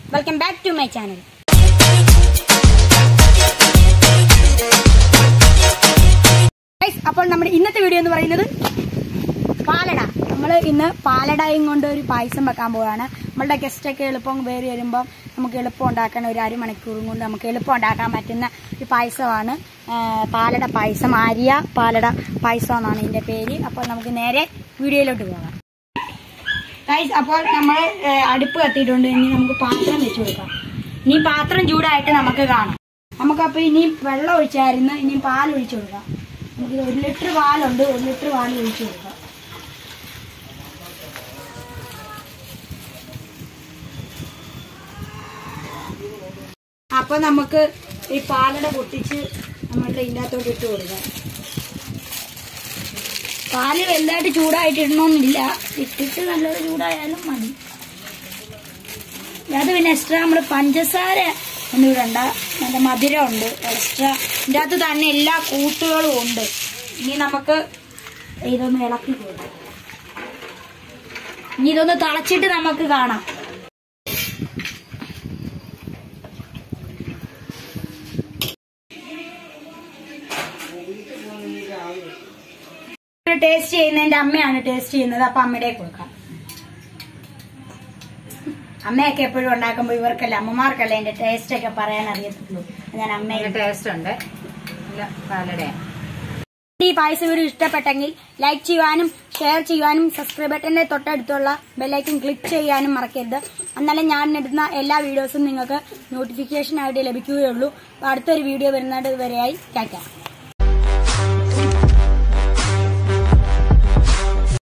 welcome back to my channel അപ്പോൾ നമ്മുടെ ഇന്നത്തെ വീഡിയോ എന്ന് പറയുന്നത് പാലട നമ്മൾ ഇന്ന് പാലടയും കൊണ്ട് ഒരു പായസം വെക്കാൻ പോവുകയാണ് നമ്മളുടെ ഗസ്റ്റൊക്കെ എളുപ്പം കയറി വരുമ്പം നമുക്ക് എളുപ്പം ഉണ്ടാക്കാൻ ഒരു അരമണിക്കൂറും കൊണ്ട് നമുക്ക് എളുപ്പം ഉണ്ടാക്കാൻ പറ്റുന്ന ഒരു പായസമാണ് ആ, പാലട പായസം ആര്യ പാലട പായസം എന്നാണ് ഇതിന്റെ പേര് അപ്പോൾ നമുക്ക് നേരെ വീഡിയോയിലോട്ട് പോകാം ഗൈസ് അപ്പോൾ നമ്മൾ ഏ, അടുപ്പ് കത്തിയിട്ടുണ്ട് ഇനി നമുക്ക് പാത്രം വെച്ച് കൊടുക്കാം ഇനി പാത്രം ചൂടായിട്ട് നമുക്ക് കാണാം നമുക്കപ്പോൾ ഇനി വെള്ളം ഒഴിച്ചായിരുന്നു ഇനി പാൽ ഒഴിച്ചു കൊടുക്കാം നമുക്ക് ഒരു ലിറ്റർ പാലുണ്ട് ഒരു ലിറ്റർ പാൽ ഒഴിച്ചു കൊടുക്കാം അപ്പൊ നമുക്ക് ഈ പാലട പൊട്ടിച്ച് നമ്മളുടെ ഇതിനകത്തോട്ട് ഇട്ട് കൊടുക്കാം പാല് വലുതായിട്ട് ചൂടായിട്ട് ഇടണമെന്നില്ല ഇട്ടിട്ട് നല്ലൊരു ചൂടായാലും മതി അത് പിന്നെ എക്സ്ട്രാ നമ്മൾ പഞ്ചസാര ഒന്നും ഇടണ്ട നല്ല മധുരമുണ്ട് എക്സ്ട്രാ ഇതിൻ്റെ അകത്ത് തന്നെ എല്ലാ കൂട്ടുകളും ഉണ്ട് ഇനി നമുക്ക് ഇതൊന്ന് ഇളക്കി കൊടുക്കാം ഇനി ഇതൊന്ന് തിളച്ചിട്ട് നമുക്ക് കാണാം ടേസ്റ്റ് ചെയ്യുന്നതിന്റെ അമ്മയാണ് ടേസ്റ്റ് ചെയ്യുന്നത് അപ്പൊ അമ്മയുടെ കൊടുക്കാം അമ്മയൊക്കെ എപ്പോഴും ഉണ്ടാക്കുമ്പോൾ ഇവർക്കല്ല അമ്മമാർക്കല്ല അതിന്റെ ടേസ്റ്റ് ഒക്കെ പറയാൻ അറിയത്തുള്ളൂ ഞാൻ അമ്മയെ നല്ല ടേസ്റ്റ് ഉണ്ട് നല്ല പാലടയാണ് ഈ പായസം വീഡിയോ ഇഷ്ടപ്പെട്ടെങ്കിൽ ലൈക്ക് ചെയ്യാനും ഷെയർ ചെയ്യാനും സബ്സ്ക്രൈബ് ബട്ടന്റെ തൊട്ടടുത്തുള്ള ബെല്ലൈക്കൻ ക്ലിക്ക് ചെയ്യാനും മറക്കരുത് എന്നാലേ ഞാൻ ഇടുന്ന എല്ലാ വീഡിയോസും നിങ്ങൾക്ക് നോട്ടിഫിക്കേഷൻ ആയിട്ട് ലഭിക്കുകയുള്ളൂ അപ്പൊ അടുത്തൊരു വീഡിയോ വരുന്നത് വരെയായി ടാറ്റ